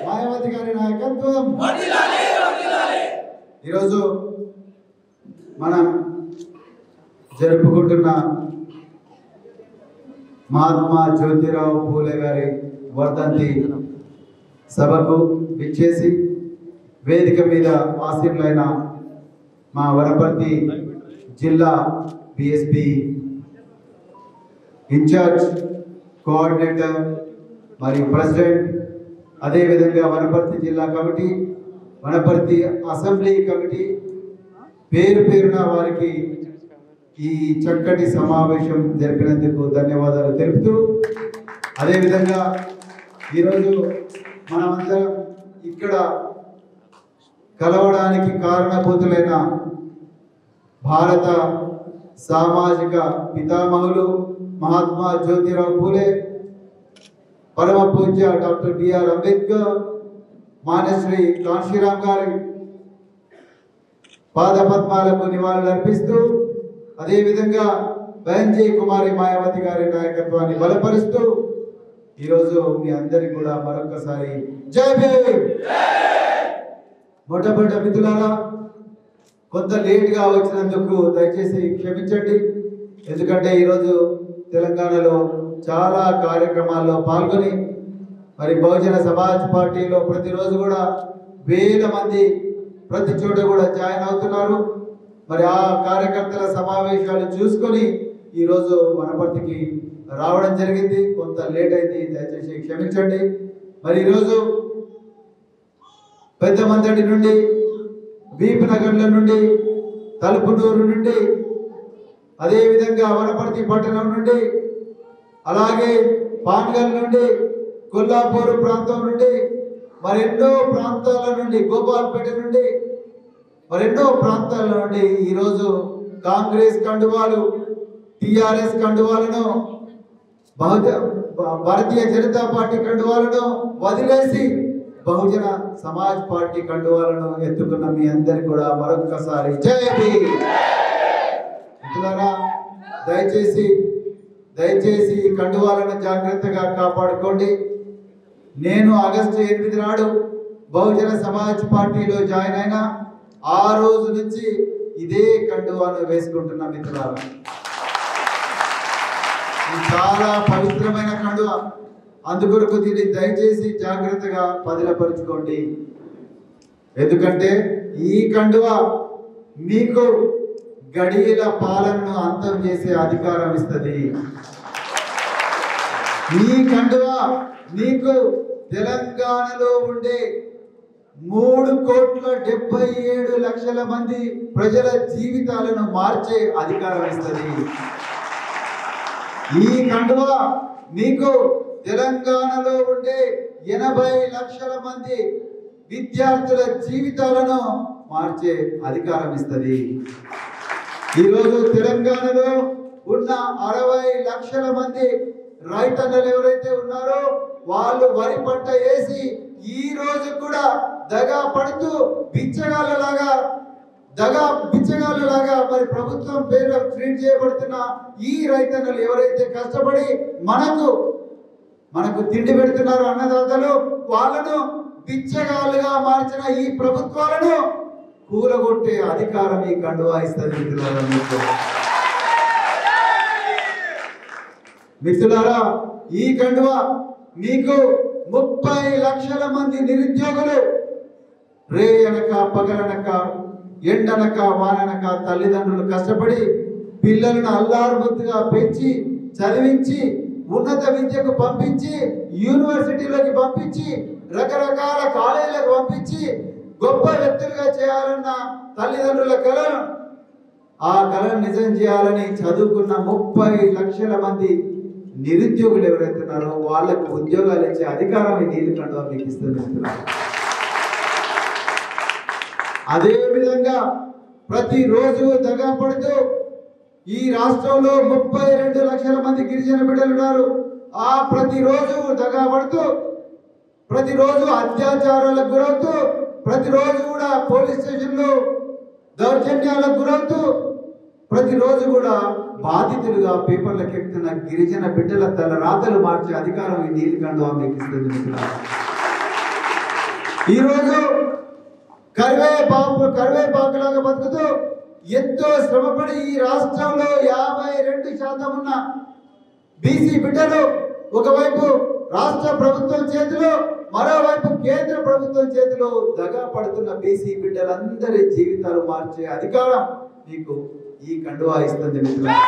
మాయావతి గారి నాయకత్వం ఈరోజు మనం జరుపుకుంటున్న మహాత్మా జ్యోతిరావు పూలే గారి వర్ధంతి సభకు విచ్చేసి వేదిక మీద ఆసీనులైన మా వనపర్తి జిల్లా బిఎస్పి ఇన్ఛార్జ్ కోఆర్డినేటర్ మరియు ప్రెసిడెంట్ అదేవిధంగా వనపర్తి జిల్లా కమిటీ వనపర్తి అసెంబ్లీ కమిటీ పేరు పేరున వారికి ఈ చక్కటి సమావేశం జరిపినందుకు ధన్యవాదాలు తెలుపుతూ అదేవిధంగా ఈరోజు మనమందరం ఇక్కడ కలవడానికి కారణభూతులైన భారత సామాజిక పితామహులు మహాత్మా జ్యోతిరావు పూలే పరమ పూజ్య డాక్టర్ బిఆర్ అంబేద్కర్ మానశ్రీ కాంశీరామ్ గారి పాదపద్మాలకు నివాళులు అర్పిస్తూ అదేవిధంగా బెంజీ కుమారి మాయావతి గారి నాయకత్వాన్ని బలపరుస్తూ ఈరోజు మీ అందరికి కూడా మరొకసారి జై భీమ్ మొట్టమొదటి మిత్రులారా కొంత లేట్గా వచ్చినందుకు దయచేసి క్షమించండి ఎందుకంటే ఈరోజు తెలంగాణలో చాలా కార్యక్రమాల్లో పాల్గొని మరి బహుజన సమాజ్ పార్టీలో ప్రతిరోజు కూడా వేల మంది ప్రతి చోట కూడా జాయిన్ అవుతున్నారు మరి ఆ కార్యకర్తల సమావేశాలు చూసుకొని ఈరోజు వనపర్తికి రావడం జరిగింది కొంత లేట్ అయింది దయచేసి క్షమించండి మరి ఈరోజు పెద్ద మందడి నుండి వీపు నగర్ల నుండి తలుపునూరు నుండి అదేవిధంగా వనపర్తి పట్టణం నుండి అలాగే పాన్గల్ నుండి కొల్లాపూర్ ప్రాంతం నుండి మరెన్నో ప్రాంతాల నుండి గోపాల్పేట నుండి మరెన్నో ప్రాంతాల నుండి ఈరోజు కాంగ్రెస్ కండువాలు టిఆర్ఎస్ కండువాలను బహుజ- భా- భారతీయ జనతా పార్టీ కండువాలను వదిలేసి బహుజన సమాజ్ పార్టీ కండువాలను ఎత్తుకున్న మీ అందరికి కూడా మరొక్కసారి జై భీమ్ మిత్రులారా దయచేసి దయచేసి ఈ కండువాలను జాగ్రత్తగా కాపాడుకోండి నేను ఆగస్టు ఎనిమిది నాడు బహుజన సమాజ్ పార్టీలో జాయిన్ అయినా ఆ రోజు నుంచి ఇదే కండువాను వేసుకుంటున్నా మిత్రులారా ఇది చాలా పవిత్రమైన కండువ అందుకొరకు దీన్ని దయచేసి జాగ్రత్తగా పదిలపరుచుకోండి ఎందుకంటే ఈ కండువ మీకు గడియల పాలనను అంతం చేసే అధికారం ఇస్తుంది ఈ కండువ మీకు తెలంగాణలో ఉండే మూడు కోట్ల డెబ్బై ఏడు లక్షల మంది ప్రజల జీవితాలను మార్చే అధికారం ఇస్తుంది ఈ కండువ మీకు తెలంగాణలో ఉండే ఎనభై లక్షల మంది విద్యార్థుల జీవితాలను మార్చే అధికారం ఇస్తుంది ఈరోజు తెలంగాణలో ఉన్న అరవై లక్షల మంది రైతన్నలు ఎవరైతే ఉన్నారో వాళ్ళు వరి పంట వేసి ఈ రోజు కూడా దగా పడుతూ బిచ్చగాళ్ళలాగా దగా బిచ్చగాళ్ళలాగా మరి ప్రభుత్వం పేరు ట్రీట్ చేయబడుతున్న ఈ రైతన్నలు ఎవరైతే కష్టపడి మనకు మనకు తిండి పెడుతున్నారు అన్నదాతలు వాళ్ళను బిచ్చగాళ్ళుగా మార్చిన ఈ ప్రభుత్వాలను కూలగొట్టే అధికారం ఈ కండువా ఇస్తుంది మిత్రులారా మీకు మిత్రులారా ఈ కండువా మీకు ముప్పై లక్షల మంది నిరుద్యోగులు రే అనక పగలనక ఎండనక వాననక తల్లిదండ్రులు కష్టపడి పిల్లలను అల్లారుముద్దుగా పెంచి చదివించి ఉన్నత విద్యకు పంపించి యూనివర్సిటీలోకి పంపించి రకరకాల కాలేజీలకు పంపించి గొప్ప వ్యక్తులుగా చేయాలన్న తల్లిదండ్రుల కలను ఆ కళను నిజం చేయాలని చదువుకున్న ముప్పై లక్షల మంది నిరుద్యోగులు ఎవరైతే ఉన్నారో వాళ్ళకు ఉద్యోగాలు ఇచ్చే అధికారం ఈ నీళ్ళు కండువా మీకు ఇస్తుంది మిత్రులారా. అదే విధంగా ప్రతిరోజు దగా పడుతూ ఈ రాష్ట్రంలో ముప్పై రెండు లక్షల మంది గిరిజన బిడ్డలు ఉన్నారు ఆ ప్రతిరోజు దగా పడుతూ ప్రతిరోజు అత్యాచారాలకు గురవుతూ ప్రతిరోజు కూడా పోలీస్ స్టేషన్లో దౌర్జన్యాలకు గురవుతూ ప్రతిరోజు కూడా బాధితులుగా పేపర్లకు ఎక్కుతున్న గిరిజన బిడ్డల తల రాతలు మార్చే అధికారం ఈ నీలికండ మీకు ఇస్తుంది మిత్రులారా. ఈరోజు కరివేపాకు కరివేపాకులాగా బతుకుతూ ఎంతో శ్రమపడి ఈ రాష్ట్రంలో యాభై రెండు శాతం ఉన్న బీసీ బిడ్డలు ఒకవైపు రాష్ట్ర ప్రభుత్వం చేతిలో మరోవైపు కేంద్ర ప్రభుత్వం చేతిలో దగా పడుతున్న బీసీ బిడ్డలందరి జీవితాలు మార్చే అధికారం మీకు ఈ కండువా ఇస్తుంది మిత్రులారా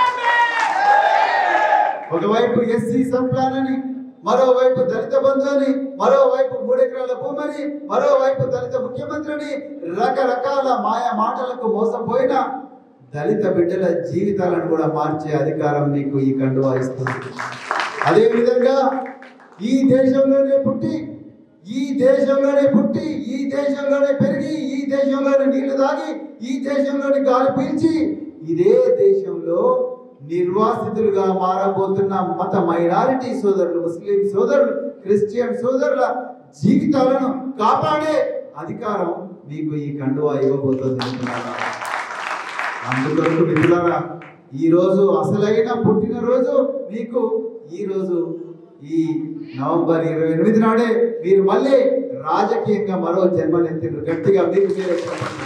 ఒకవైపు ఎస్సీ సంప్లాన్ అని మరోవైపు దళిత బంధు అని మరోవైపు మూడెకరాల భూమని మరోవైపు దళిత ముఖ్యమంత్రిని రకరకాల మాయ మాటలకు మోసపోయిన దళిత బిడ్డల జీవితాలను కూడా మార్చే అధికారం మీకు ఈ కండువా ఇస్తుంది అదే విధంగా ఈ దేశంలోనే పుట్టి ఈ దేశంలోనే పుట్టి ఈ దేశంలోనే పెరిగి ఈ దేశంలోనే నీళ్లు తాగి ఈ దేశంలోని గాలి పీల్చి ఇదే దేశంలో నిర్వాసితులుగా మారబోతున్న మత మైనారిటీ సోదరులు ముస్లిం సోదరులు క్రిస్టియన్ సోదరుల జీవితాలను కాపాడే అధికారం మీకు ఈ కండువా ఇవ్వబోతుంది మిత్రులారా. అందుకొరకు మిత్రులారా ఈ రోజు అసలైన పుట్టినరోజు మీకు ఈ రోజు ఈ నవంబర్ ఇరవై ఎనిమిది నాడే మీరు మళ్ళీ రాజకీయంగా మరో జన్మనెత్తిన గట్టిగా మీకు మీరే చెప్పండి.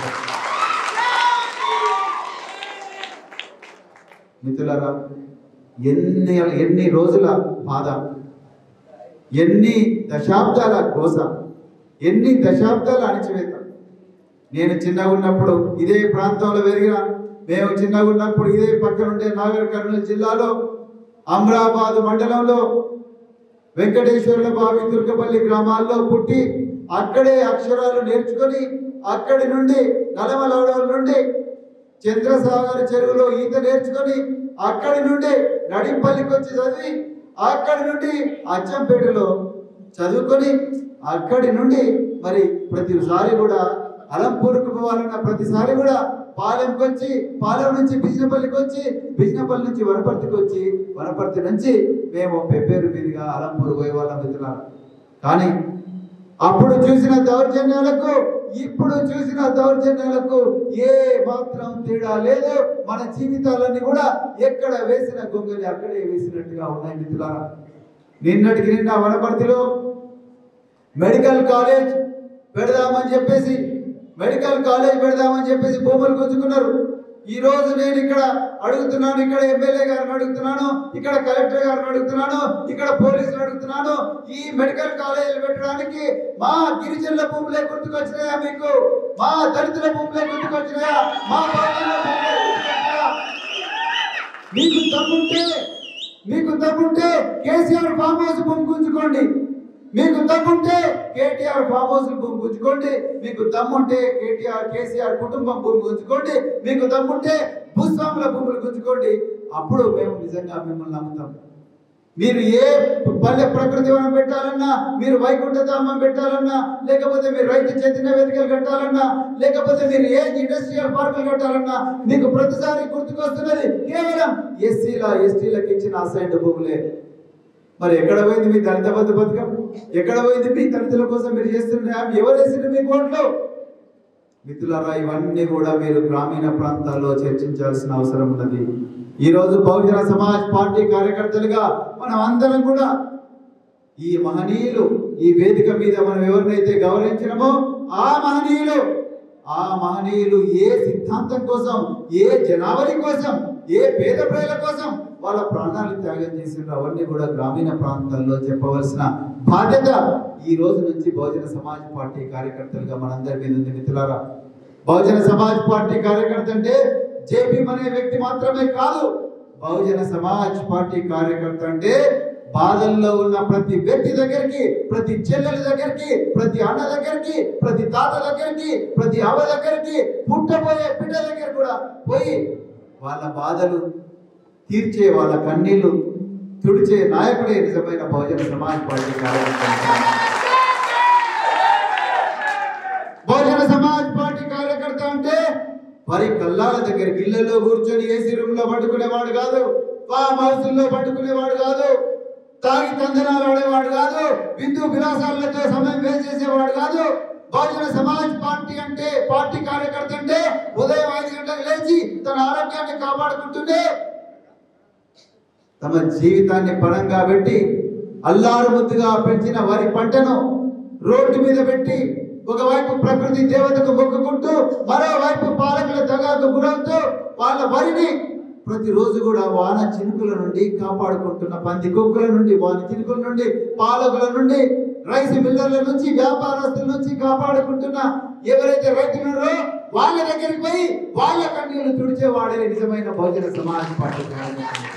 మిత్రులారా ఎన్ని ఎన్ని రోజుల బాధ ఎన్ని దశాబ్దాల గోస ఎన్ని దశాబ్దాల అణచివేత నేను చిన్నగా ఉన్నప్పుడు ఇదే ప్రాంతంలో పెరిగిన మేము చిన్నగా ఉన్నప్పుడు ఇదే పక్కనుండే నాగర్ కర్నూలు జిల్లాలో అమరాబాద్ మండలంలో వెంకటేశ్వర్ల బావి దుర్గపల్లి గ్రామాల్లో పుట్టి అక్కడే అక్షరాలు నేర్చుకొని అక్కడి నుండి నలమలవడం నుండి చంద్రసాగర్ చెరువులో ఈత నేర్చుకొని అక్కడి నుండి నడింపల్లికి వచ్చి చదివి అక్కడి నుండి అచ్చంపేటలో చదువుకొని అక్కడి నుండి మరి ప్రతిసారి కూడా అలంపూర్కు పోవాలన్న ప్రతిసారి కూడా పాలెంకి వచ్చి పాలెం నుంచి బిజినపల్లికి వచ్చి బిజినపల్లి నుంచి వనపర్తికి వచ్చి వనపర్తి నుంచి మేము పెబ్బేరు మీదుగా అలంపూర్ పోయే వాళ్ళం మిత్రులారా కానీ అప్పుడు చూసిన దౌర్జన్యాలకు ఇప్పుడు చూసిన దౌర్జన్యాలకు ఏ మాత్రం తేడా లేదు మన జీవితాలన్నీ కూడా ఎక్కడ వేసిన గొంగలి అక్కడే వేసినట్టుగా ఉన్నాయి మిత్రులారా నిన్నటికి నిన్న వనపర్తిలో మెడికల్ కాలేజ్ పెడదామని చెప్పేసి మెడికల్ కాలేజ్ పెడదామని చెప్పేసి భూములు గుంజుకున్నారు ఈ రోజు నేను ఇక్కడ అడుగుతున్నాను ఇక్కడ ఎమ్మెల్యే గారిని అడుగుతున్నాను ఇక్కడ కలెక్టర్ గారిని అడుగుతున్నాను ఇక్కడ పోలీసులు అడుగుతున్నాను ఈ మెడికల్ కాలేజీలు పెట్టడానికి మా గిరిజనుల భూములే గుర్తుకొచ్చినాయా మీకు మా దళితుల భూములే గుర్తుకొచ్చినాయా మా బహుజనుల భూములే గుర్తుకొచ్చినాయా మీకు తమ్ముంటే మీకు తమ్ముంటే కేసీఆర్ ఫామ్ హౌస్ భూమి గుంజుకోండి మీకు దమ్ముంటే కేటీఆర్ ఫామ్ హౌస్ భూమి గుంజుకోండి మీకు దమ్ముంటే కేటీఆర్ కేసీఆర్ కుటుంబం భూమి గుంజుకోండి మీకు దమ్ముంటే భూస్వాముల భూములు గుంజుకోండి అప్పుడు మేము నిజంగా మిమ్మల్ని నమ్ముతాం మీరు ఏ పల్లె ప్రకృతి వనం పెట్టాలన్నా మీరు వైకుంఠ ధామం పెట్టాలన్నా లేకపోతే మీరు రైతు చైతన్య వేదికలు కట్టాలన్నా లేకపోతే మీరు ఏ ఇండస్ట్రియల్ పార్కులు కట్టాలన్నా మీకు ప్రతిసారి గుర్తుకొస్తున్నది కేవలం ఎస్సీల ఎస్టీలకు ఇచ్చిన అసైన్డ్ భూములే మరి ఎక్కడ పోయింది మీ దళిత బంధు పథకం ఎక్కడ పోయింది మీ దళితుల కోసం మీరు చేస్తున్న న్యాయం ఎవరు వేసింది మీ కోట్లు మిత్రులారా ఇవన్నీ కూడా మీరు గ్రామీణ ప్రాంతాల్లో చర్చించాల్సిన అవసరం ఉన్నది ఈ రోజు బహుజన సమాజ్ పార్టీ కార్యకర్తలుగా మనం అందరం కూడా ఈ మహనీయులు ఈ వేదిక మీద మనం ఎవరినైతే గౌరవించినమో ఆ మహనీయులు ఆ మహనీయులు ఏ సిద్ధాంతం కోసం ఏ జనావళి కోసం ఏ పేద ప్రజల కోసం వాళ్ళ ప్రాణాలు త్యాగం చేసిన అవన్నీ కూడా గ్రామీణ ప్రాంతాల్లో చెప్పవలసిన బాధ్యత ఈ రోజు నుంచి బహుజన సమాజ్ పార్టీ కార్యకర్తలుగా మనందరి మీద ఉంది మిత్రులారా బహుజన సమాజ్ పార్టీ కార్యకర్త అంటే జేపీ అనే వ్యక్తి మాత్రమే కాదు బహుజన సమాజ్ పార్టీ కార్యకర్త అంటే బాధల్లో ఉన్న ప్రతి వ్యక్తి దగ్గరికి ప్రతి చెల్లెల దగ్గరికి ప్రతి అన్న దగ్గరికి ప్రతి తాత దగ్గరికి ప్రతి అవ్వ దగ్గరికి పుట్టబోయే బిడ్డ దగ్గర కూడా పోయి వాళ్ళ బాధలు తీర్చే వాళ్ళ కన్నీళ్లు తుడిచే నాయకుడే నిజమైన బహుజన సమాజ్ పార్టీ కార్యకర్త బహుజన సమాజ్ పార్టీ కార్యకర్త అంటే మరి కల్లాల దగ్గరికి ఇళ్లలో కూర్చొని ఏసీ రూమ్ లో పట్టుకునేవాడు కాదు ఫామ్ హౌస్ లో పట్టుకునేవాడు కాదు తాగి తందనాలు ఆడేవాడు కాదు బిందు విలాసాలతో సమయం వేస్ట్ చేసేవాడు కాదు బహుజన సమాజ్ పార్టీ అంటే పార్టీ కార్యకర్త అంటే ఉదయం ఐదు గంటలకు లేచి తన ఆరోగ్యాన్ని కాపాడుకుంటుండే తమ జీవితాన్ని పణంగా పెట్టి అల్లారు ముద్దుగా పెంచిన వరి పంటను రోడ్డు మీద పెట్టి ఒకవైపు ప్రకృతి దేవతకు మొక్కుకుంటూ మరోవైపు పాలకుల దగాకు గురవుతూ వాళ్ళ వరిని ప్రతిరోజు కూడా వాన చినుకుల నుండి కాపాడుకుంటున్న పంది కుక్కుల నుండి వాన చినుకుల నుండి పాలకుల నుండి రైస్ మిల్లర్ల నుంచి వ్యాపారస్తుల నుంచి కాపాడుకుంటున్న ఎవరైతే రైతులు ఉన్నారో వాళ్ళ దగ్గరికి పోయి వాళ్ళ కన్నీళ్లు తుడిచేవాడే నిజమైన బహుజన సమాజ్ పార్టీ కార్యకర్త.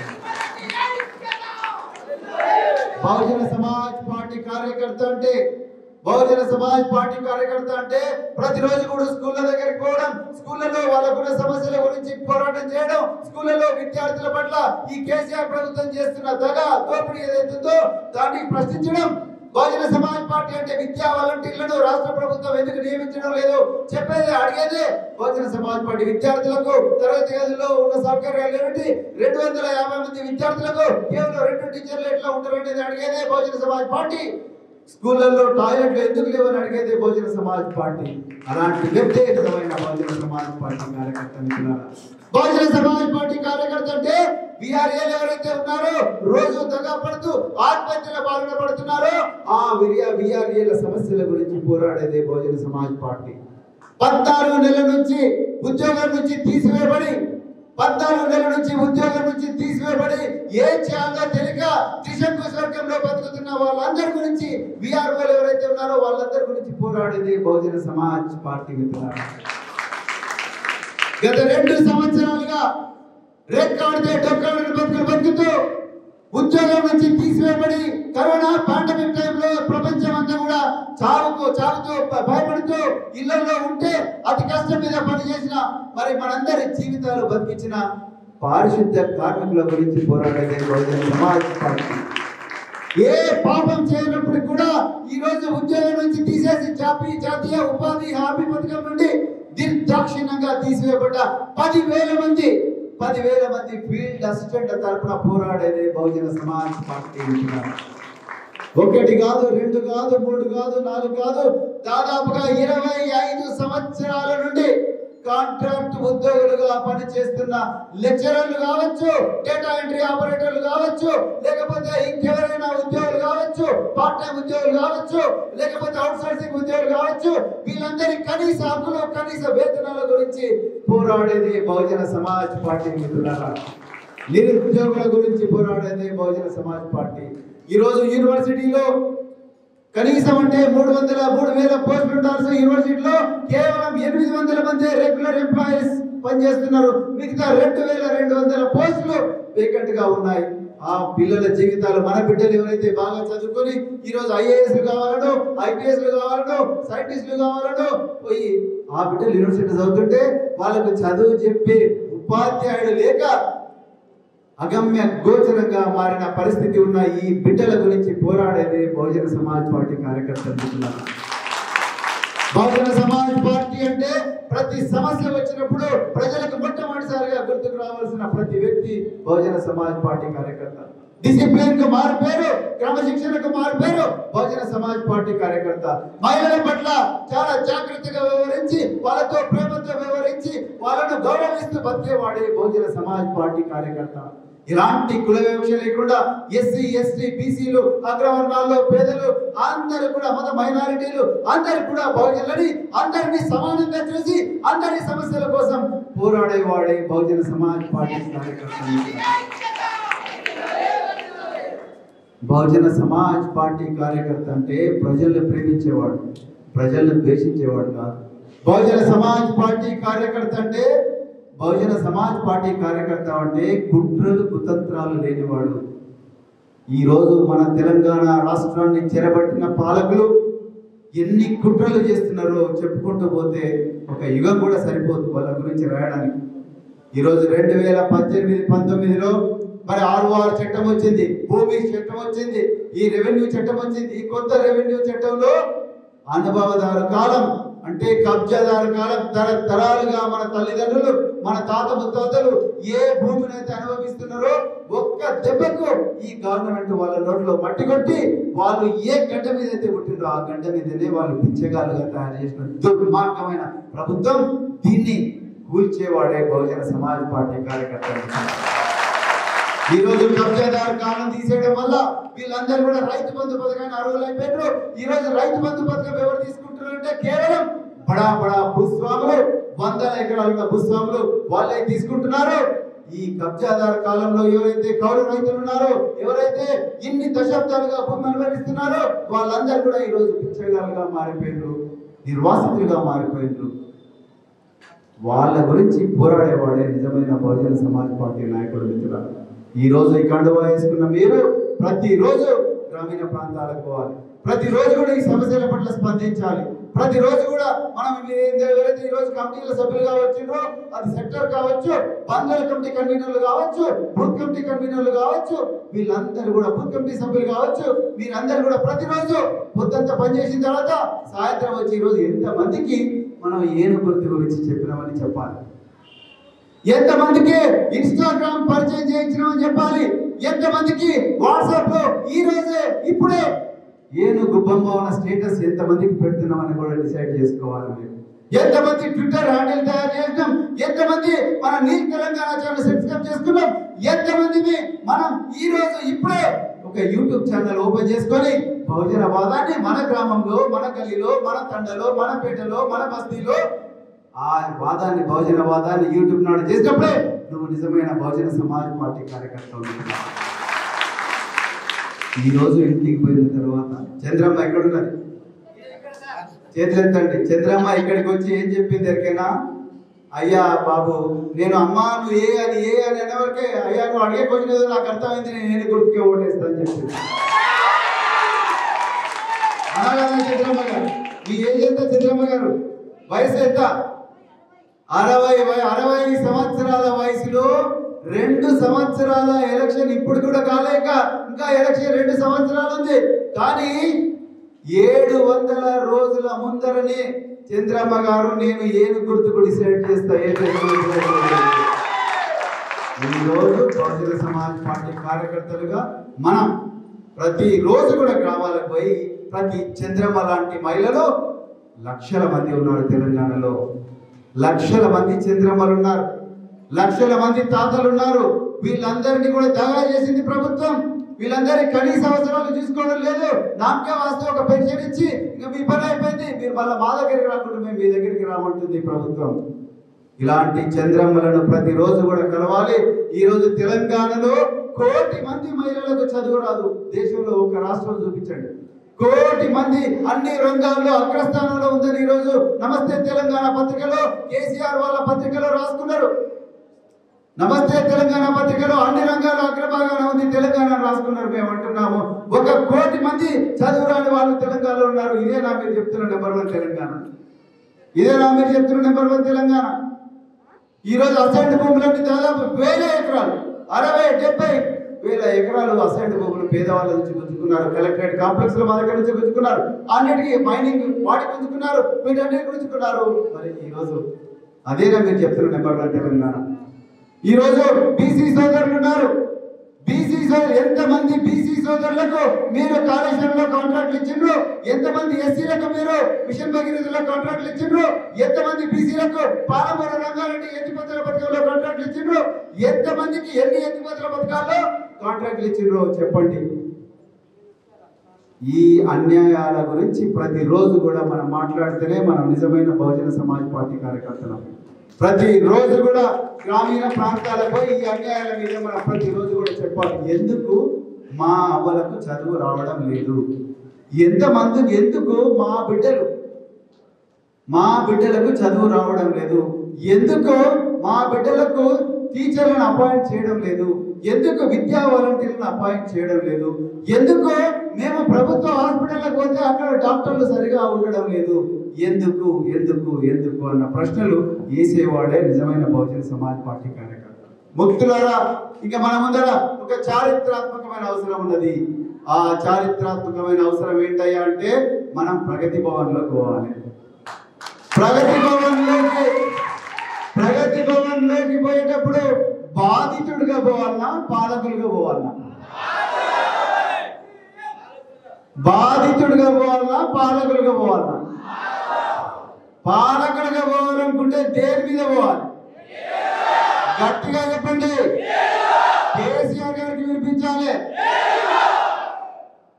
బహుజన సమాజ్ పార్టీ కార్యకర్త అంటే బహుజన సమాజ్ పార్టీ కార్యకర్త అంటే ప్రతిరోజు కూడా స్కూళ్ళ దగ్గరికి పోవడం స్కూళ్ళలో వాళ్ళకున్న సమస్యల గురించి పోరాటం చేయడం స్కూళ్ళలో విద్యార్థుల పట్ల ఈ కేసీఆర్ ప్రభుత్వం చేస్తున్న దగ దోపిడీ ఏదైతుందో దాన్ని ప్రశ్నించడం బహుజన సమాజ్ పార్టీ అంటే విద్యా వాలంటీర్లను రాష్ట్ర ప్రభుత్వం ఎందుకు నియమించడం లేదు చెప్పేది అడిగేదే బహుజన సమాజ్ పార్టీ విద్యార్థులకు తరగతి గదుల్లో ఉన్న సౌకర్యాలు ఏమిటి రెండు వందల యాభై మంది విద్యార్థులకు కేవలం రెండు టీచర్లు ఎట్లా ఉంటారు అనేది అడిగేదే బహుజన సమాజ్ పార్టీ స్కూళ్ళల్లో టాయిలెట్లు ఎందుకు లేవని అడిగేదే బహుజన సమాజ్ పార్టీ అలాంటి వ్యక్తే నిజమైన బహుజన సమాజ్ పార్టీ కార్యకర్త మిత్రులారా. బహుజన సమాజ్ పార్టీ కార్యకర్త అంటే బీఆర్ఏలు ఎవరైతే ఉన్నారో రోజు దగా పడుతూ ఆత్మహత్యల బారిన పడుతున్నారో ఆ విరియా బీఆర్ఏల సమస్యల గురించి పోరాడేదే బహుజన సమాజ్ పార్టీ పద్నాలుగు నెలల నుంచి ఉద్యోగం నుంచి తీసివేయబడి పద్నాలుగు నెలల నుంచి ఉద్యోగం నుంచి తీసివేయబడి ఏం చేయాలో తెలియక త్రిశంకు స్వర్గంలో బతుకుతున్న వాళ్ళందరి గురించి బీఆర్ఓలు ఎవరైతే ఉన్నారో వాళ్ళందరి గురించి పోరాడేది బహుజన సమాజ్ పార్టీ మిత్రులారా గత రెండు సంవత్సరాలుగా రేక్కాడితే డొక్కాడిని బతుకులు బతుకుతూ ఉద్యోగం నుంచి తీసివేయబడి కరోనా పాండమిక్ టైంలో ప్రపంచం అంతా కూడా చావుకు చావుతూ భ- భయపడుతూ ఇళ్లలో ఉంటే అతి కష్టం మీద పనిచేసిన మరి మనందరి జీవితాలు బతికించిన పారిశుద్ధ్య కార్మికుల గురించి పోరాడేదే బహుజన సమాజ్ పార్టీ ఏ పాపం చేయనప్పుడు కూడా ఈ రోజు ఉద్యోగం నుంచి తీసేసి జాతీయ జాతీయ ఉపాధి హామీ పథకం నుండి నిర్దాక్షిణ్యంగా తీసివేయబడ్డ పదివేల మంది పదివేల మంది ఫీల్డ్ అసిస్టెంట్ల తరపున పోరాడేది బహుజన సమాజ్ పార్టీ మిత్రులారా. ఒకటి కాదు రెండు కాదు మూడు కాదు నాలుగు కాదు దాదాపుగా ఇరవై ఐదు సంవత్సరాల నుండి కాంట్రాక్ట్ ఉద్యోగులుగా పనిచేస్తున్న లెక్చరర్లు కావచ్చు డేటా ఎంట్రీ ఆపరేటర్లు కావచ్చు లేకపోతే ఇంకెవరైనా ఉద్యోగులు కావచ్చు పార్ట్ టైం ఉద్యోగులు కావచ్చు లేకపోతే అవుట్ సోర్సింగ్ ఉద్యోగులు కావచ్చు వీళ్ళందరి కనీస హక్కులు కనీస వేతనాల గురించి పోరాడేది బహుజన సమాజ్ పార్టీ మిత్రులారా నిరుద్యోగుల గురించి పోరాడేది బహుజన సమాజ్ పార్టీ ఈ రోజు యూనివర్సిటీలో కనీసం అంటే మూడు వందల మూడు వేల పోస్టులు ఉండాల్సిన యూనివర్సిటీలో కేవలం ఎనిమిది వందల మంది రెగ్యులర్ ఎంప్లాయీస్ పనిచేస్తున్నారు మిగతా రెండు వేల రెండు వందల పోస్టులు వేకెంట్ గా ఉన్నాయి ఆ పిల్లల జీవితాలు మన బిడ్డలు ఎవరైతే బాగా చదువుకొని ఈ రోజు ఐఏఎస్ కావాలనో ఐపీఎస్ కావాలనో సైంటిస్టులు కావాలనో పోయి ఆ బిడ్డలు యూనివర్సిటీ చదువుతుంటే వాళ్ళకు చదువు చెప్పే ఉపాధ్యాయుడు లేక అగమ్య గోచరంగా మారిన పరిస్థితి ఉన్న ఈ బిడ్డల గురించి పోరాడేది బహుజన సమాజ్ పార్టీ కార్యకర్తలు మిత్రులారా. బహుజన సమాజ్ పార్టీ అంటే ప్రతి సమస్య వచ్చినప్పుడు ప్రజలకు మొట్టమొదటిసారిగా గుర్తుకు రావాల్సిన ప్రతి వ్యక్తి బహుజన సమాజ్ పార్టీ కార్యకర్త డిసిప్లిన్ కు మారు పేరు క్రమశిక్షణకు మారు పేరు బహుజన సమాజ్ పార్టీ కార్యకర్త మహిళల పట్ల చాలా జాగ్రత్తగా వ్యవహరించి వాళ్ళతో ప్రేమతో వ్యవహరించి వాళ్ళను గౌరవిస్తూ బతికేవాడే బహుజన సమాజ్ పార్టీ కార్యకర్త ఇలాంటి కుల వివక్ష లేకుండా ఎస్సీ ఎస్టీ బీసీలు అగ్రవర్ణాల్లో పేదలు అందరూ కూడా మత మైనారిటీలు అందరు కూడా బహుజనులని అందరినీ సమానంగా చూసి అందరి సమస్యల కోసం పోరాడేవాడే బహుజన సమాజ్ పార్టీ కార్యకర్త బహుజన సమాజ్ పార్టీ కార్యకర్త అంటే ప్రజల్ని ప్రేమించేవాడు ప్రజల్ని ద్వేషించేవాడు కాదు బహుజన సమాజ్ పార్టీ కార్యకర్త అంటే బహుజన సమాజ్ పార్టీ కార్యకర్త అంటే కుట్రలు కుతంత్రాలు లేనివాడు ఈ రోజు మన తెలంగాణ రాష్ట్రాన్ని చెరబట్టిన పాలకులు ఎన్ని కుట్రలు చేస్తున్నారో చెప్పుకుంటూ పోతే ఒక యుగం కూడా సరిపోదు వాళ్ళ గురించి రాయడానికి ఈరోజు రెండు వేల పద్దెనిమిది పంతొమ్మిదిలో మరి ఆరు ఆరు చట్టం వచ్చింది భూమి చట్టం వచ్చింది ఈ రెవెన్యూ చట్టం వచ్చింది ఈ కొత్త రెవెన్యూ చట్టంలో అనుభవదారు కాలం అంటే కబ్జాదారు కాలం తరతరాలుగా మన తల్లిదండ్రులు మన తాత ముత్తాతలు ఏ భూమిని అయితే అనుభవిస్తున్నారో ఒక్క దెబ్బకు ఈ గవర్నమెంట్ వాళ్ళ నోట్లో మట్టి కొట్టి వాళ్ళు ఏ గడ్డ మీద అయితే పుట్టిందో ఆ గడ్డ మీదనే వాళ్ళు పిచ్చగాలుగా తయారు చేసిన దుర్మార్గమైన ప్రభుత్వం దీన్ని కూల్చేవాడే బహుజన సమాజ్ పార్టీ కార్యకర్తలు ఈ రోజు కబ్జాదారు కాలం తీసేయడం వల్ల వీళ్ళందరూ కూడా రైతు బంధు పథకాన్ని అర్హులు అయిపోయారు ఈ రోజు రైతు బంధు పథకం ఎవరు తీసుకుంటున్నారంటే కేవలం బడా బడా భూస్వాములు వందల ఎకరాల భూస్వాములు వాళ్ళే తీసుకుంటున్నారు ఈ కబ్జాదారు కాలంలో ఎవరైతే కౌలు రైతులు ఉన్నారో ఎవరైతే ఇన్ని దశాబ్దాలుగా భూమి అనుభవిస్తున్నారో వాళ్ళందరూ కూడా ఈ రోజు పిచ్చగాలుగా మారిపోయినారు నిర్వాసితులుగా మారిపోయినారు వాళ్ళ గురించి పోరాడేవాడే నిజమైన బహుజన సమాజ్ పార్టీ నాయకుడు మిత్రులారా ఈ రోజు ఈ కండువా వేసుకున్న మీరు ప్రతిరోజు గ్రామీణ ప్రాంతాలకు పోవాలి ప్రతిరోజు కూడా ఈ సమస్యల పట్ల స్పందించాలి ప్రతిరోజు కూడా మనం ఈ- ఎవరైతే ఈ రోజు కమిటీల సభ్యులుగా వచ్చిండ్రో అది సెక్టర్ కావచ్చు బంధువుల కమిటీ కన్వీనర్లు కావచ్చు బూత్ కమిటీ కన్వీనర్లు కావచ్చు వీళ్ళందరూ కూడా బూత్ కమిటీ సభ్యులు కావచ్చు మీరందరూ కూడా ప్రతిరోజు పొద్దంతా పనిచేసిన తర్వాత సాయంత్రం వచ్చి ఈ రోజు ఎంత మందికి మనం ఏను గుర్తు గురించి చెప్పినామని చెప్పాలి ఎంతమందికి ఇన్స్టాగ్రామ్ పరిచయం చేయించినామని చెప్పాలి ఎంతమందికి వాట్సాప్ లో ఈ రోజే ఇప్పుడే ఏనుగు బొమ్మ ఉన్న స్టేటస్ ఎంతమందికి పెడుతున్నామని కూడా డిసైడ్ చేసుకోవాలి మీరు ఎంతమంది ట్విట్టర్ హ్యాండిల్ తయారు చేసినాం ఎంతమంది మన నీల్ తెలంగాణ ఛానల్ సబ్స్క్రైబ్ చేసుకున్నాం ఎంతమందిని మనం ఈ రోజు ఇప్పుడే ఒక యూట్యూబ్ ఛానల్ ఓపెన్ చేసుకొని బహుజన వాదాన్ని మన గ్రామంలో మన గల్లీలో మన తండలో మన పేటలో మన బస్తీలో ఆ వాదాన్ని బహుజన వాదాన్ని యూట్యూబ్ నాడు చేసినప్పుడే నువ్వు నిజమైన బహుజన సమాజ్ పార్టీ కార్యకర్త అవుతున్నావు. ఈ రోజు ఇంటికి పోయిన తర్వాత చంద్రమ్మ ఎక్కడున్నది చేతులెత్తండి చంద్రమ్మ ఇక్కడికి వచ్చి ఏం చెప్పింది ఎరికైనా అయ్యా బాబు నేను అమ్మా నువ్వు ఏ అని ఏ అని అనేవరకే అయ్యా నువ్వు అడిగే క్వశ్చన్ ఏదో నాకు అర్థమైంది నేను నేను గుర్తుకే ఓటేస్తా అని చెప్పింది అలాగే చంద్రమ్మ గారు మీ ఏజ్ ఎంత చంద్రమ్మ గారు వయసు ఎంత అరవై వయ- అరవై సంవత్సరాల వయసులో రెండు సంవత్సరాల ఎలక్షన్ ఇప్పుడు కూడా కాలేక ఇంకా ఎలక్షన్ రెండు సంవత్సరాలు ఉంది కానీ ఏడు వందల రోజుల ముందరనే చంద్రమ్మ గారు నేను ఏను గుర్తుకు డిసైడ్ చేస్తా ఏ టెక్నాలజీ ఈ రోజు బహుజన సమాజ్ పార్టీ కార్యకర్తలుగా మనం ప్రతి రోజు కూడా గ్రామాలకు పోయి ప్రతి చంద్రమ్మ లాంటి మహిళలు లక్షల మంది ఉన్నారు తెలంగాణలో లక్షల మంది చంద్రమ్మలు ఉన్నారు లక్షల మంది తాతలు ఉన్నారు వీళ్ళందరినీ కూడా దగా చేసింది ప్రభుత్వం వీళ్ళందరి కనీస అవసరాలు చూసుకోవడం లేదు నాకే వాస్తే ఒక పెన్షన్ ఇచ్చి ఇంకా మీ పని అయిపోయింది మీరు మళ్ళీ మా దగ్గరికి రాకుండా మేము మీ దగ్గరికి రామంటుంది ప్రభుత్వం ఇలాంటి చంద్రమ్మలను ప్రతిరోజు కూడా కలవాలి ఈ రోజు తెలంగాణలో కోటి మంది మహిళలకు చదువు రాదు దేశంలో ఒక రాష్ట్రం చూపించండి కోటి మంది అన్ని రంగాల్లో అగ్రస్థానంలో ఉందని ఈ రోజు నమస్తే తెలంగాణ పత్రికలో కేసీఆర్ వాళ్ళ పత్రికలో రాసుకున్నారు నమస్తే తెలంగాణ పత్రికలో అన్ని రంగాల్లో అగ్రభాగాన ఉంది తెలంగాణ రాసుకున్నారు మేము అంటున్నాము ఒక కోటి మంది చదువు రాని వాళ్ళు తెలంగాణలో ఉన్నారు ఇదే నా మీరు చెప్తున్న నెంబర్ వన్ తెలంగాణ ఇదే నా మీరు చెప్తున్న నెంబర్ వన్ తెలంగాణ ఈ రోజు అసైన్డ్ భూములన్నీ దాదాపు వేల ఎకరాలు అరవై డెబ్బై వేల ఎకరాలు అసైన్డ్ భూములు పేదవాళ్ళ నుంచి గుంజుకున్నారు కలెక్టరేట్ కాంప్లెక్స్ లో మా దగ్గర నుంచి గుంజుకున్నారు అన్నిటికీ మైనింగ్ వాటి గుంజుకున్నారు వీటన్నిటి గుంజుకున్నారు మరి ఈ రోజు అదేనా మీరు చెప్తున్న నెంబర్ వన్ తెలంగాణ ఈ రోజు బీసీ సోదరులు ఉన్నారు బీసీ సోదరు ఎంతమంది బీసీ సోదరులకు మీరు కాళేశ్వరంలో కాంట్రాక్ట్లు ఇచ్చిండ్రు ఎంతమంది ఎస్సీలకు మీరు మిషన్ భగీరథలో కాంట్రాక్ట్లు ఇచ్చిండ్రు ఎంతమంది బీసీలకు పాలమూరు రంగారెడ్డి ఎత్తిపోతల పథకంలో కాంట్రాక్ట్లు ఇచ్చిండ్రు ఎంతమందికి ఎన్ని ఎత్తిపోతల పథకాల్లో కాంట్రాక్ట్లు ఇచ్చిండ్రు చెప్పండి ఈ అన్యాయాల గురించి ప్రతిరోజు కూడా మనం మాట్లాడితేనే మనం నిజమైన బహుజన సమాజ్ పార్టీ కార్యకర్తలం ప్రతిరోజు కూడా గ్రామీణ ప్రాంతాలపై ఈ అన్యాయాల మీద మనం ప్రతిరోజు కూడా చెప్పాలి ఎందుకు మా అవ్వలకు చదువు రావడం లేదు ఎంతమంది ఎందుకు మా బిడ్డలు మా బిడ్డలకు చదువు రావడం లేదు ఎందుకు మా బిడ్డలకు టీచర్లను అపాయింట్ చేయడం లేదు ఎందుకు విద్యా వాలంటీర్లను అపాయింట్ చేయడం లేదు ఎందుకు మేము ప్రభుత్వ హాస్పిటల్కి పోతే అక్కడ డాక్టర్లు సరిగా ఉండడం లేదు ఎందుకు ఎందుకు ఎందుకు అన్న ప్రశ్నలు వేసేవాడే నిజమైన బహుజన సమాజ్ పార్టీ కార్యకర్త ముక్తులారా ఇంకా మన ముందర ఒక చారిత్రాత్మకమైన అవసరం ఉన్నది ఆ చారిత్రాత్మకమైన అవసరం ఏంటయ్యా అంటే మనం ప్రగతి భవన్లోకి పోవాలి ప్రగతి భవన్లోకి ప్రగతి భవన్లోకి పోయేటప్పుడు బాధితుడిగా పోవాలన్నా పాలకులుగా పోవాలన్నా బాధితుడిగా పోవాలన్నా పాలకులుగా పోవాలన్నా పాలకులుగా పోవాలనుకుంటే దేని మీద పోవాలి గట్టిగా చెప్పండి కేసీఆర్ గారు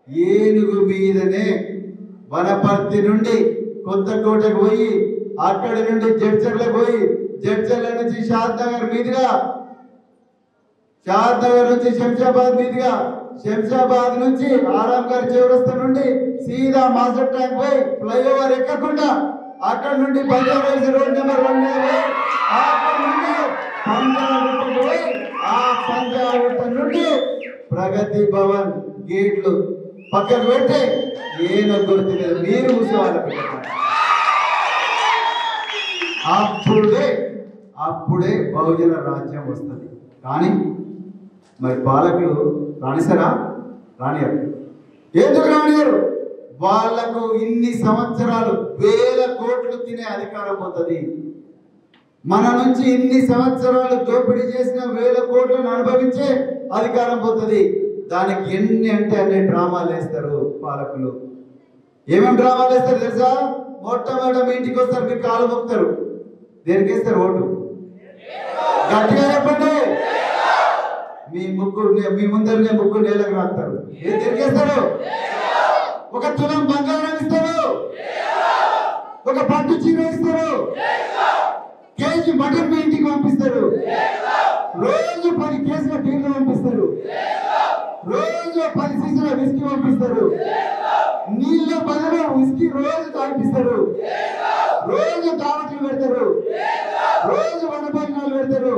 ఏనుగు మీదనే వనపర్తి నుండి కొత్తకోటకు పోయి అక్కడి నుండి జడ్చర్లకు పోయి జడ్చర్ల నుంచి షాద్ నగర్ మీదుగా షాద్ నగర్ నుంచి శంషాబాద్ మీదుగా శంషాబాద్ నుంచి ఆరాంఘర్ చౌరస్తా నుండి సీదా మాస్టర్ ట్యాంక్ పోయి ఫ్లైఓవర్ ఎక్కకుండా అక్కడ నుండి పంజాబ్ రోడ్ నెంబర్ వన్ మీద పోయి అక్కడ నుండి పంజాగుట్టకు పోయి ఆ పంజాగుట్ట నుండి ప్రగతి భవన్ గేట్లు పక్కకు పెట్టి ఏను గుర్తు మీద మీరు కూర్చోవాలి అప్పుడే అప్పుడే బహుజన రాజ్యం వస్తుంది కానీ మరి పాలకులు రాణిస్తారా రానియరు ఎందుకు రానియరు వాళ్లకు ఇన్ని సంవత్సరాలు వేల కోట్లు తినే అధికారం పోతుంది మన నుంచి ఇన్ని సంవత్సరాలు దోపిడీ చేసిన వేల కోట్లను అనుభవించే అధికారం పోతుంది దానికి ఎన్ని అంటే అన్ని డ్రామాలు వేస్తారు పాలకులు ఏమేమి డ్రామాలు వేస్తారు తెలుసా మొట్టమొదటి మీ ఇంటికి వస్తారు మీకు కాలు మొక్కుతారు దేనికి వేస్తారు ఓటు గట్టిగా చెప్పండి మీ ముగ్గురు మీ ముందరనే ముగ్గురు నేలకు రాస్తారు ఏం తిరిగేస్తారు ఒక తులం బంగారం ఇస్తారు ఒక పట్టు చీర ఇస్తారు కేజీ మటన్ మీ ఇంటికి పంపిస్తారు రోజు పది కేసుల బీర్లు పంపిస్తారు రోజు పది సీసాల విస్కీ పంపిస్తారు నీళ్ళ బదులు విస్కీ రోజు తాగిపిస్తారు రోజు దావట్లు పెడతారు రోజు వనభోజనాలు పెడతారు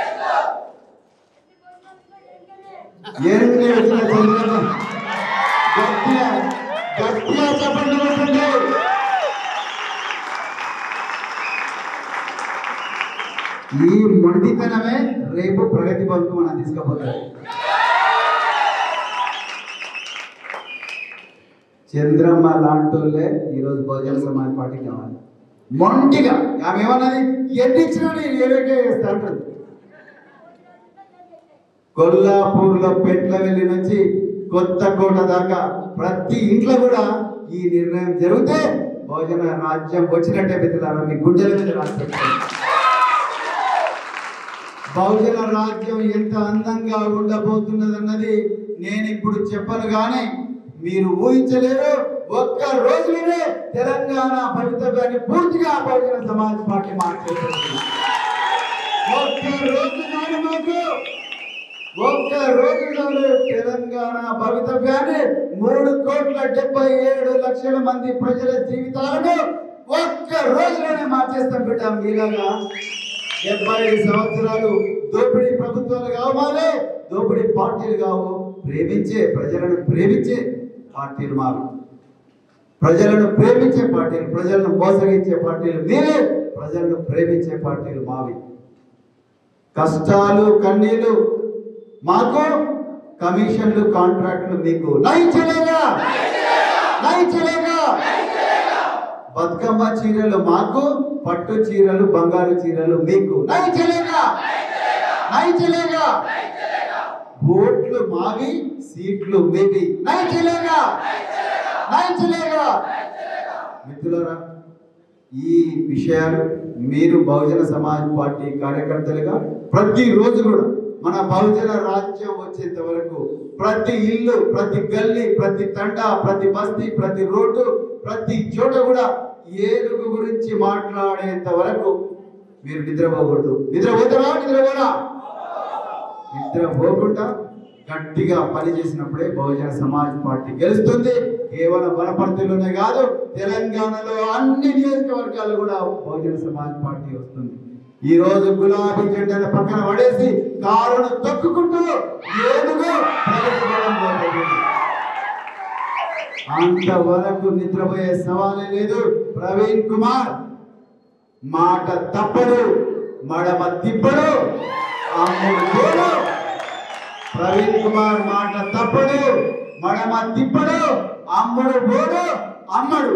ఎన్ని వచ్చిన చంద్రబాబు గట్టిగా గట్టిగా చెప్పండి కొట్టండి. ఈ మొండితనమే రేపు ప్రగతి బంధు మనం తీసుకుపోతారు చంద్రమ్మ లాంటోళ్ళే ఈరోజు బహుజన సమాజ్ పార్టీ కావాలి మొండిగా ఆమె ఏమన్నది ఎన్నిచ్చినా నేను ఏవేకే చేస్తా అంటుంది కొల్లాపూర్లో పెట్ల వెళ్ళి నుంచి కొత్త కోట దాకా ప్రతి ఇంట్లో కూడా ఈ నిర్ణయం జరిగితే భోజన రాజ్యం వచ్చినట్టే మిత్రులారా మీ గుండెల మీద రాష్ట్రం బహుజన రాజ్యం ఎంత అందంగా ఉండబోతున్నదన్నది నేను ఇప్పుడు చెప్పను కానీ మీరు ఊహించలేరు ఒక్క రోజులోనే తెలంగాణ భవితవ్యాన్ని పూర్తిగా బహుజన సమాజ్ పార్టీ మార్చేస్తుంది ఒక్క రోజు నాడు మాకు ఒక్క రోజులోనే తెలంగాణ భవితవ్యాన్ని మూడు కోట్ల డెబ్బై ఏడు లక్షల మంది ప్రజల జీవితాలను ఒక్క రోజులోనే మార్చేస్తాం బిడ్డ మీలాగా డెబ్బై ఐదు సంవత్సరాలు దోపిడీ ప్రభుత్వాలు కావాలి దోపిడీ పార్టీలు కావు ప్రేమించే ప్రజలను ప్రేమించే పార్టీలు మారు ప్రజలను ప్రేమించే పార్టీలు ప్రజలను మోసగించే పార్టీలు మీరే ప్రజలను ప్రేమించే పార్టీలు మావి కష్టాలు కన్నీళ్లు మాకు కమిషన్లు కాంట్రాక్ట్లు మీకు నై చలేగా నై చలేగా బతుకమ్మ చీరలు మాకు పట్టు చీరలు బంగారు చీరలు మీకు నై చలేగా నై చలేగా ఓట్లు మావి సీట్లు మీవి నై చలేగా నై చలేగా మిత్రులారా ఈ విషయాలు మీరు బహుజన సమాజ్ పార్టీ కార్యకర్తలుగా ప్రతి రోజు కూడా మన బహుజన రాజ్యం వచ్చేంత వరకు ప్రతి ఇల్లు ప్రతి గల్లీ ప్రతి తండ ప్రతి బస్తీ ప్రతి రోడ్డు ప్రతి చోట కూడా ఏనుగు గురించి మాట్లాడేంత వరకు మీరు నిద్రపోకూడదు నిద్రపోతారా నిద్రపోరా నిద్రపోకుండా గట్టిగా పని చేసినప్పుడే బహుజన సమాజ్ పార్టీ గెలుస్తుంది కేవలం వనపర్తిలోనే కాదు తెలంగాణలో అన్ని నియోజకవర్గాలు కూడా బహుజన సమాజ్ పార్టీ వస్తుంది ఈ రోజు గులాబీ జెండాను పక్కన పడేసి కారును తొక్కుకుంటూ ఏనుగు ప్రగతి భవన్ పోతుంది. అంతవరకు నిద్రపోయే సవాలే లేదు ప్రవీణ్ కుమార్ మాట తప్పడు మడమ తిప్పడు అమ్ముడు తోడు ప్రవీణ్ కుమార్ మాట తప్పడు మడమ తిప్పడు అమ్ముడు పోడు అమ్మడు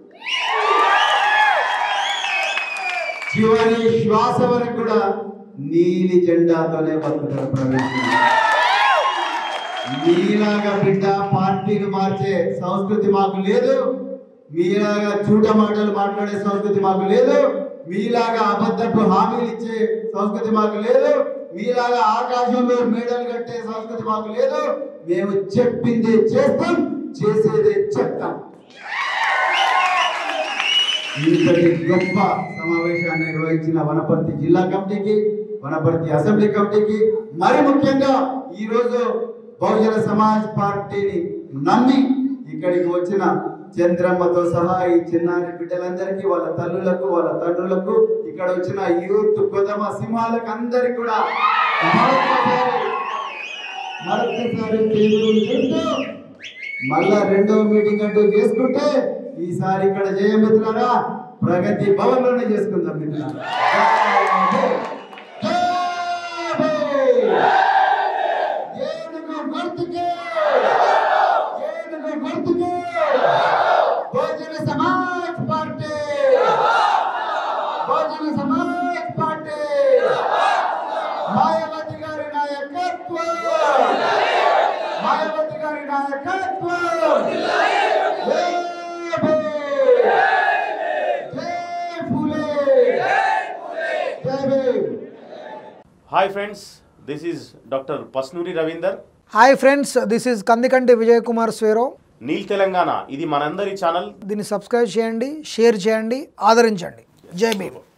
చివరి శ్వాస వరకు కూడా నీలి జెండాతోనే బతుకుతారు ప్రవీణ్ కుమార్ మీలాగా బిడ్డ పార్టీలు మార్చే సంస్కృతి మాకు లేదు మీలాగా చూట మాటలు మాట్లాడే సంస్కృతి మాకు లేదు మీలాగా అబద్ధపు హామీలు ఇచ్చే సంస్కృతి మాకు లేదు మీలాగా ఆకాశంలో మేడలు కట్టే సంస్కృతి మాకు లేదు మేము చెప్పింది చేస్తాం చేసేదే చెప్తాం ఇంతటి గొప్ప సమావేశాన్ని నిర్వహించిన వనపర్తి జిల్లా కమిటీకి వనపర్తి అసెంబ్లీ కమిటీకి మరి ముఖ్యంగా ఈ రోజు బహుజన సమాజ్ పార్టీని నమ్మి ఇక్కడికి వచ్చిన చంద్రమ్మతో సహా ఈ చిన్నారి బిడ్డలందరికీ వాళ్ళ తల్లులకు వాళ్ళ తండ్రులకు ఇక్కడ వచ్చిన యూత్ కొదమ సింహాలకు అందరికి కూడా మరొకసారి మరొకసారి పేదలు చెబుతూ మళ్ళా రెండో మీటింగ్ అంటూ చేసుకుంటే ఈసారి ఇక్కడ జయమిత్రులారా ప్రగతి భవన్ లోనే చేసుకుందాం మిత్రులారా జై జై! ఏనుగు గుర్తుకే ఏనుగు గుర్తుకే బహుజన సమాజ్ పార్టీ బహుజన సమాజ్ పార్టీ మాయావతి గారి నాయకత్వం మాయావతి గారి నాయకత్వం జై భీమ్! జై ఫూలే జై Bhim! Hi friends this is doctor Pasnuri Ravinder hi friends this is Kandikanti Vijay Kumar Swaero Neel Telangana ఇది మనందరి ఛానల్ దీన్ని సబ్స్క్రైబ్ చేయండి షేర్ చేయండి ఆదరించండి జై భీమ్